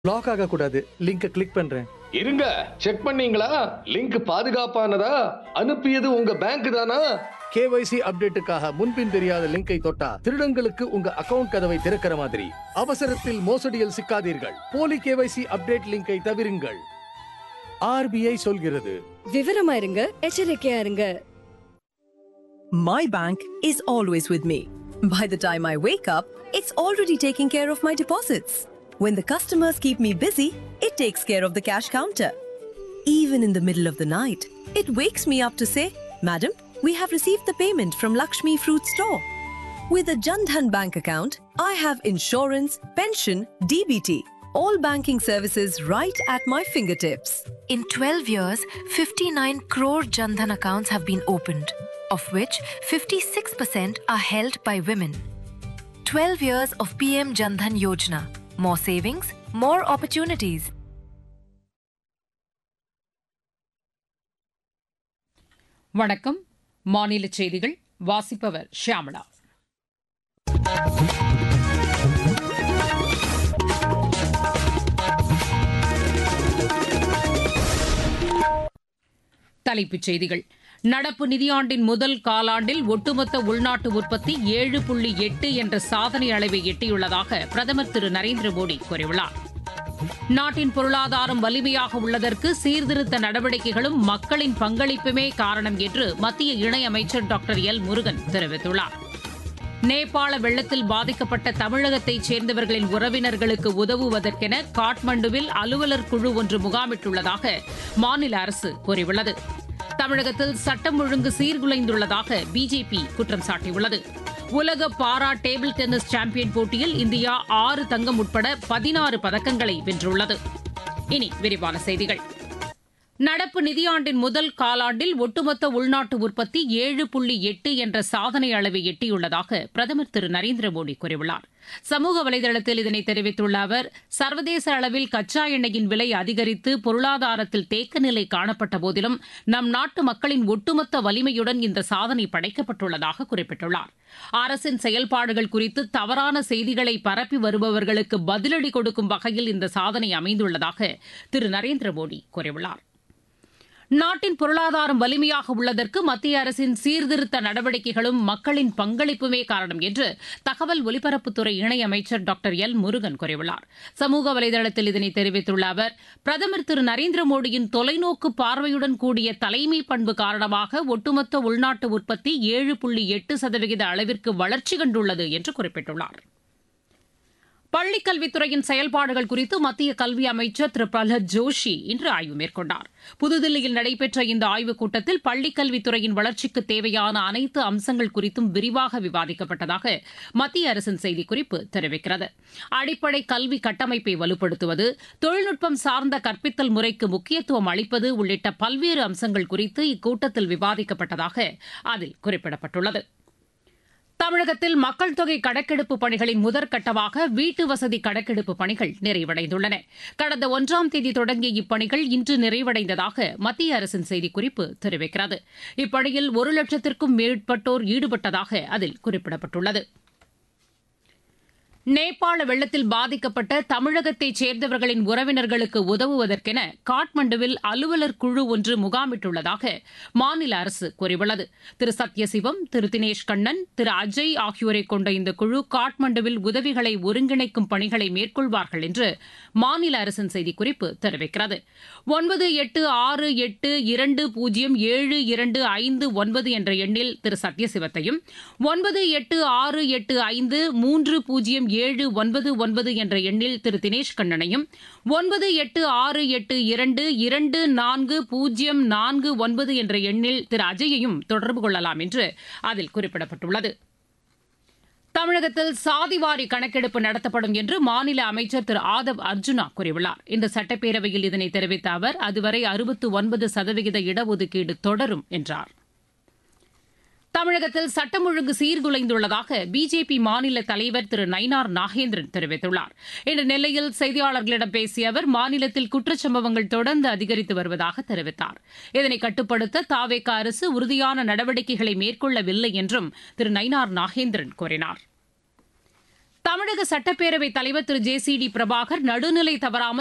Lock ஆக கூடாது லிங்கை கிளிக் பண்றேன் இருங்க செக் பண்ணீங்களா லிங்க் பாதுகாப்பானதா அனுப்பியது உங்க பேங்க் தானா கேவைசி அப்டேட்டுக்காக முன்பின் தெரியாத லிங்கை தொட்டா திருடங்களுக்கு உங்க அக்கவுண்ட் கதவை திறக்கிற மாதிரி அவசரத்தில் மோசடியில் சிக்காதீர்கள் போலி கேவைசி அப்டேட் லிங்கை தவிருங்கள் ஆர்பிஐ சொல்கிறது விவரமா இருங்க எச்சரிக்கையா இருங்க My bank is always with me. By the time I wake up, it's already taking care of my deposits. When the customers keep me busy, it takes care of the cash counter. Even in the middle of the night, it wakes me up to say, Madam, we have received the payment from Lakshmi Fruit Store. With a Jandhan bank account, I have insurance, pension, DBT, all banking services right at my fingertips. In 12 years, 59 crore Jandhan accounts have been opened, of which 56% are held by women. 12 years of PM Jandhan Yojana. More savings, more opportunities. வணக்கம் மாநில செய்திகள் வாசிப்பவர் ஷியாமளா தலைப்புச் செய்திகள் நடப்பு நிதியாண்டின் முதல் காலாண்டில் ஒட்டுமொத்த உள்நாட்டு உற்பத்தி ஏழு புள்ளி எட்டு என்ற சாதனை அளவை எட்டியுள்ளதாக பிரதமர் திரு நரேந்திர மோடி கூறியுள்ளார் நாட்டின் பொருளாதாரம் வலிமையாக உள்ளதற்கு சீர்திருத்த நடவடிக்கைகளும் மக்களின் பங்களிப்புமே காரணம் என்று மத்திய இணையமைச்சர் டாக்டர் எல் முருகன் தெரிவித்துள்ளார் நேபாள வெள்ளத்தில் பாதிக்கப்பட்ட தமிழகத்தைச் சேர்ந்தவர்களின் உறவினர்களுக்கு உதவுவதற்கென காட்மண்டுவில் அலுவலர் குழு ஒன்று முகாமிட்டுள்ளதாக மாநில அரசு கூறியுள்ளது தமிழகத்தில் சட்டம் ஒழுங்கு சீர்குலைந்துள்ளதாக பிஜேபி குற்றம் சாட்டியுள்ளது உலக பாரா டேபிள் டென்னிஸ் சாம்பியன் போட்டியில் இந்தியா ஆறு தங்கம் உட்பட பதினாறு பதக்கங்களை வென்றுள்ளது இனி விரிவான செய்திகள் நடப்பு நிதியாண்டின் முதல் காலாண்டில் ஒட்டுமொத்த உள்நாட்டு உற்பத்தி ஏழு புள்ளி எட்டு என்ற சாதனை அளவை எட்டியுள்ளதாக பிரதமர் திரு நரேந்திர மோடி கூறியுள்ளார் சமூக வலைதளத்தில் இதனை தெரிவித்துள்ள அவர் சர்வதேச அளவில் கச்சா எண்ணெயின் விலை அதிகரித்து பொருளாதாரத்தில் தேக்க நிலை காணப்பட்ட போதிலும் நம் நாட்டு மக்களின் ஒட்டுமொத்த வலிமையுடன் இந்த சாதனை படைக்கப்பட்டுள்ளதாக குறிப்பிட்டுள்ளார் அரசின் செயல்பாடுகள் குறித்து தவறான செய்திகளை பரப்பி வருபவர்களுக்கு பதிலடி கொடுக்கும் வகையில் இந்த சாதனை அமைந்துள்ளதாக திரு நரேந்திர மோடி கூறியுள்ளார் நாட்டின் பொருளாதாரம் வலிமையாக உள்ளதற்கு மத்திய அரசின் சீர்திருத்த நடவடிக்கைகளும் மக்களின் பங்களிப்புமே காரணம் என்று தகவல் ஒலிபரப்புத்துறை இணையமைச்சர் டாக்டர் எல் முருகன் கூறியுள்ளார் சமூக வலைதளத்தில் இதனை தெரிவித்துள்ள அவர் பிரதமர் திரு நரேந்திர மோடியின் தொலைநோக்கு பார்வையுடன் கூடிய தலைமை பண்பு காரணமாக ஒட்டுமொத்த உள்நாட்டு உற்பத்தி ஏழு புள்ளி எட்டு சதவிகித அளவிற்கு வளர்ச்சி கண்டுள்ளது என்று குறிப்பிட்டுள்ளார் பள்ளிக் கல்வித்துறையின் செயல்பாடுகள் குறித்து மத்திய கல்வி அமைச்சர் திரு பிரஹ்லாத் ஜோஷி இன்று ஆய்வு மேற்கொண்டார் புதுதில்லியில் நடைபெற்ற இந்த ஆய்வுக் கூட்டத்தில் பள்ளிக் கல்வித்துறையின் வளர்ச்சிக்கு தேவையான அனைத்து அம்சங்கள் குறித்தும் விரிவாக விவாதிக்கப்பட்டதாக மத்திய அரசின் செய்திக்குறிப்பு தெரிவிக்கிறது அடிப்படை கல்வி கட்டமைப்பை வலுப்படுத்துவது தொழில்நுட்பம் சார்ந்த கற்பித்தல் முறைக்கு முக்கியத்துவம் அளிப்பது உள்ளிட்ட பல்வேறு அம்சங்கள் குறித்து இக்கூட்டத்தில் விவாதிக்கப்பட்டதாக அதில் குறிப்பிடப்பட்டுள்ளது தமிழகத்தில் மக்கள் தொகை கணக்கெடுப்பு பணிகளின் முதற்கட்டமாக வீட்டு வசதி கணக்கெடுப்பு பணிகள் நிறைவடைந்துள்ளன கடந்த ஒன்றாம் தேதி தொடங்கிய இப்பணிகள் இன்று நிறைவடைந்ததாக மத்திய அரசின் செய்திக்குறிப்பு தெரிவிக்கிறது இப்பணியில் ஒரு லட்சத்திற்கும் மேற்பட்டோர் ஈடுபட்டதாக அதில் குறிப்பிடப்பட்டுள்ளது நேபாள வெள்ளத்தில் பாதிக்கப்பட்ட தமிழகத்தைச் சேர்ந்தவர்களின் உறவினர்களுக்கு உதவுவதற்கென காட்மண்டுவில் அலுவலர் குழு ஒன்று முகாமிட்டுள்ளதாக மாநில அரசு கூறியுள்ளது திரு சத்யசிவம் திரு தினேஷ் கண்ணன் திரு அஜய் ஆகியோரை கொண்ட இந்த குழு காட்மண்டுவில் உதவிகளை ஒருங்கிணைக்கும் பணிகளை மேற்கொள்வார்கள் என்று மாநில அரசின் செய்திக்குறிப்பு தெரிவிக்கிறது ஒன்பது எட்டு ஆறு எட்டு இரண்டு பூஜ்ஜியம் ஏழு இரண்டு ஐந்து ஒன்பது என்ற எண்ணில் திரு சத்யசிவத்தையும் ஒன்பது எட்டு ஆறு எட்டு ஐந்து மூன்று பூஜ்ஜியம் ஏழு ஒன்பது ஒன்பது என்ற எண்ணில் திரு தினேஷ் கண்ணனையும் ஒன்பது எட்டு ஆறு எட்டு இரண்டு இரண்டு நான்கு பூஜ்ஜியம் நான்கு ஒன்பது என்ற எண்ணில் திரு அஜயையும் தொடர்பு கொள்ளலாம் என்று அதில் குறிப்பிடப்பட்டுள்ளது தமிழகத்தில் சாதிவாரி கணக்கெடுப்பு நடத்தப்படும் என்று மாநில அமைச்சர் திரு ஆதவ் அர்ஜுனா கூறியுள்ளார் இந்த சட்டப்பேரவையில் இதனை தெரிவித்த அவர் அதுவரை அறுபத்து ஒன்பது சதவிகித இடஒதுக்கீடு தொடரும் என்றார் தமிழகத்தில் சட்டம் ஒழுங்கு சீர்குலைந்துள்ளதாக பிஜேபி மாநில தலைவர் திரு நயினார் நாகேந்திரன் தெரிவித்துள்ளார் இன்று நெல்லையில் செய்தியாளர்களிடம் பேசிய அவர் மாநிலத்தில் குற்றச்சம்பவங்கள் தொடர்ந்து அதிகரித்து வருவதாக தெரிவித்தார் இதனை கட்டுப்படுத்த தாவேக அரசு உறுதியான நடவடிக்கைகளை மேற்கொள்ளவில்லை என்றும் திரு நயினார் நாகேந்திரன் கூறினார் தமிழக சட்டப்பேரவைத் தலைவர் திரு ஜே சி டி பிரபாகர் நடுநிலை தவறாமல்